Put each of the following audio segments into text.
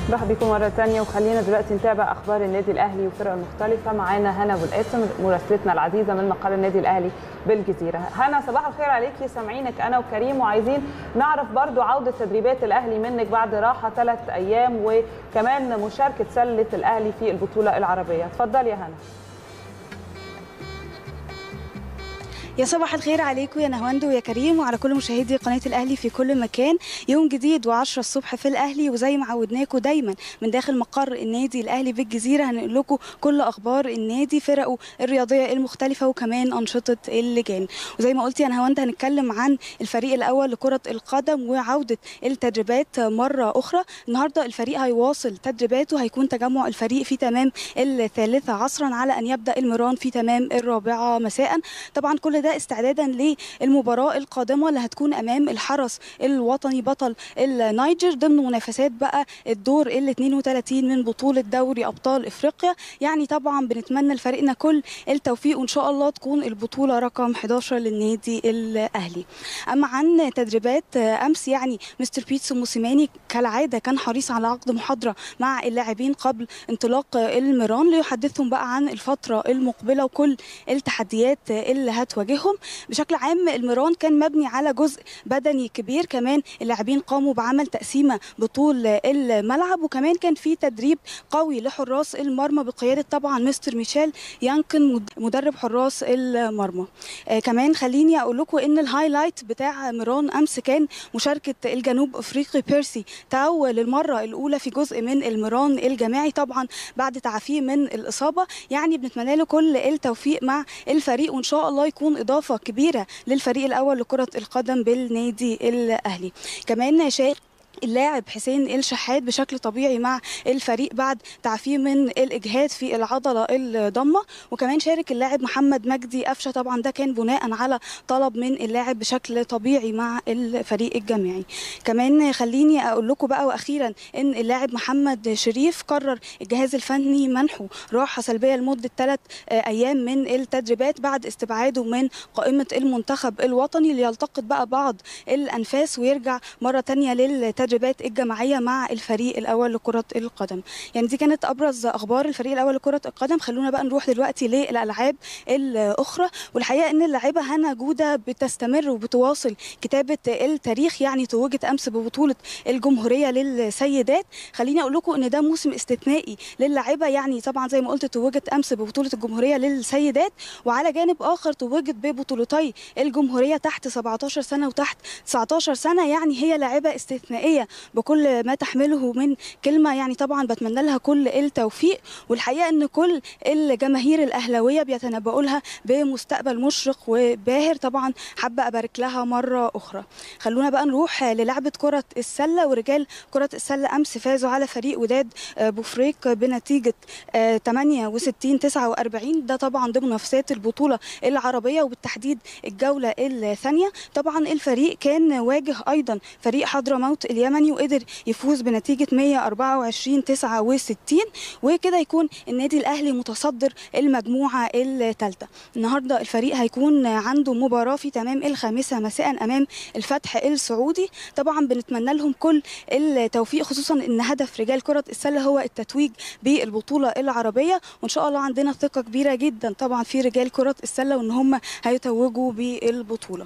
مرحبا بكم مرة تانية وخلينا دلوقتي نتابع أخبار النادي الأهلي والفرق المختلفة معانا هنا أبو القاسم مراسلتنا العزيزة من مقر النادي الأهلي بالجزيرة هنا صباح الخير عليكي سامعينك أنا وكريم وعايزين نعرف برضو عودة تدريبات الأهلي منك بعد راحة ثلاث أيام وكمان مشاركة سلة الأهلي في البطولة العربية اتفضلي يا هنا يا صباح الخير عليكم يا نهواند ويا كريم وعلى كل مشاهدي قناه الاهلي في كل مكان يوم جديد و10 الصبح في الاهلي وزي ما عودناكم دايما من داخل مقر النادي الاهلي بالجزيره هنقول لكم كل اخبار النادي فرقه الرياضيه المختلفه وكمان انشطه اللجان وزي ما قلت يا نهواند هنتكلم عن الفريق الاول لكره القدم وعوده التدريبات مره اخرى النهارده الفريق هيواصل تدريباته هيكون تجمع الفريق في تمام الثالثه عصرا على ان يبدا المران في تمام الرابعه مساء طبعا كل ده استعدادا للمباراه القادمه اللي هتكون امام الحرس الوطني بطل النيجر ضمن منافسات بقى الدور ال 32 من بطوله دوري ابطال افريقيا يعني طبعا بنتمنى لفريقنا كل التوفيق وان شاء الله تكون البطوله رقم 11 للنادي الاهلي اما عن تدريبات امس يعني مستر بيتسو موسيماني كالعاده كان حريص على عقد محاضره مع اللاعبين قبل انطلاق المران ليحدثهم بقى عن الفتره المقبله وكل التحديات اللي هتواجههم عليهم بشكل عام المران كان مبني على جزء بدني كبير كمان اللاعبين قاموا بعمل تقسيمه بطول الملعب وكمان كان في تدريب قوي لحراس المرمى بقياده طبعا مستر ميشيل يانكن مدرب حراس المرمى آه كمان خليني اقول لكم ان الهايلايت بتاع مران امس كان مشاركه الجنوب افريقي بيرسي تاو للمره الاولى في جزء من المران الجماعي طبعا بعد تعافيه من الاصابه يعني بنتمنى له كل التوفيق مع الفريق وان شاء الله يكون اضافه كبيره للفريق الاول لكره القدم بالنادي الاهلي كمان شايف اللاعب حسين الشحات بشكل طبيعي مع الفريق بعد تعافيه من الاجهاد في العضله الضمه وكمان شارك اللاعب محمد مجدي قفشه طبعا ده كان بناء على طلب من اللاعب بشكل طبيعي مع الفريق الجماعي كمان خليني اقول لكم بقى واخيرا ان اللاعب محمد شريف قرر الجهاز الفني منحه راحه سلبيه لمده ثلاث ايام من التدريبات بعد استبعاده من قائمه المنتخب الوطني ليلتقط بقى بعض الانفاس ويرجع مره ثانيه للتدريبات التدريبات الجماعيه مع الفريق الاول لكره القدم يعني دي كانت ابرز اخبار الفريق الاول لكره القدم خلونا بقى نروح دلوقتي للالعاب الاخرى والحقيقه ان اللاعبه هنا جوده بتستمر وبتواصل كتابه التاريخ يعني توجت امس ببطوله الجمهوريه للسيدات خليني اقول لكم ان ده موسم استثنائي للاعبه يعني طبعا زي ما قلت توجت امس ببطوله الجمهوريه للسيدات وعلى جانب اخر توجت ببطولتي الجمهوريه تحت 17 سنه وتحت 19 سنه يعني هي لاعبه استثنائيه بكل ما تحمله من كلمه يعني طبعا بتمنى لها كل التوفيق والحقيقه ان كل الجماهير الاهلاويه بيتنبؤوا لها بمستقبل مشرق وباهر طبعا حابه ابارك لها مره اخرى خلونا بقى نروح للعبه كره السله ورجال كره السله امس فازوا على فريق وداد بوفريق بنتيجه 68 49 ده طبعا ضمن منافسات البطوله العربيه وبالتحديد الجوله الثانيه طبعا الفريق كان واجه ايضا فريق حضرموت اليمني وقدر يفوز بنتيجه 124 69 وكده يكون النادي الاهلي متصدر المجموعه الثالثه النهارده الفريق هيكون عنده مباراه في تمام الخامسه مساء امام الفتح السعودي طبعا بنتمنى لهم كل التوفيق خصوصا ان هدف رجال كره السله هو التتويج بالبطوله العربيه وان شاء الله عندنا ثقه كبيره جدا طبعا في رجال كره السله وان هم هيتوجوا بالبطوله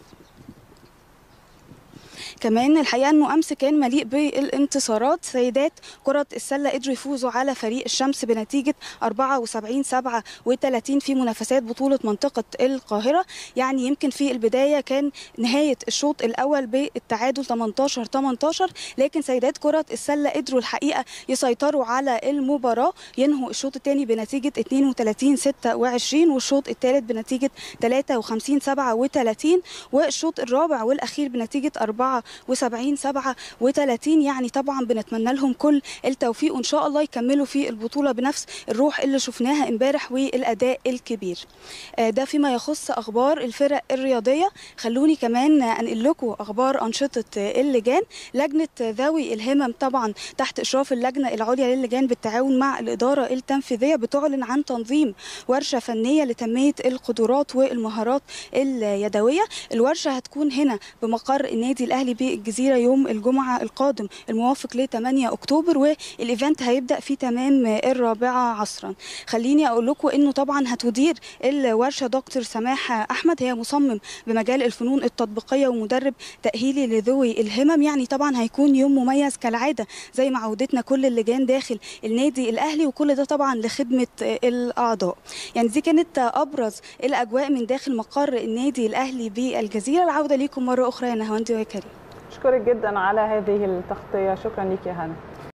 كمان الحقيقه انه امس كان مليء بالانتصارات سيدات كره السله قدروا يفوزوا على فريق الشمس بنتيجه 74 37 في منافسات بطوله منطقه القاهره يعني يمكن في البدايه كان نهايه الشوط الاول بالتعادل 18 18 لكن سيدات كره السله قدروا الحقيقه يسيطروا على المباراه ينهوا الشوط الثاني بنتيجه 32 26 والشوط الثالث بنتيجه 53 37 والشوط الرابع والاخير بنتيجه 4 و70 37 يعني طبعا بنتمنى لهم كل التوفيق وان شاء الله يكملوا في البطوله بنفس الروح اللي شفناها امبارح والاداء الكبير ده فيما يخص اخبار الفرق الرياضيه خلوني كمان انقل لكم اخبار انشطه اللجان لجنه ذوي الهمم طبعا تحت اشراف اللجنه العليا للجان بالتعاون مع الاداره التنفيذيه بتعلن عن تنظيم ورشه فنيه لتنميه القدرات والمهارات اليدويه الورشه هتكون هنا بمقر النادي الاهلي الاهلي بالجزيره يوم الجمعه القادم الموافق ل 8 اكتوبر والايفنت هيبدا في تمام الرابعه عصرا خليني اقول لكم انه طبعا هتدير الورشه دكتور سماح احمد هي مصمم بمجال الفنون التطبيقيه ومدرب تاهيلي لذوي الهمم يعني طبعا هيكون يوم مميز كالعاده زي ما عودتنا كل اللجان داخل النادي الاهلي وكل ده طبعا لخدمه الاعضاء يعني دي كانت ابرز الاجواء من داخل مقر النادي الاهلي بالجزيره العوده ليكم مره اخرى يا نهاوندي ويا كريم اشكرك جدا على هذه التغطيه شكرا لك يا هنا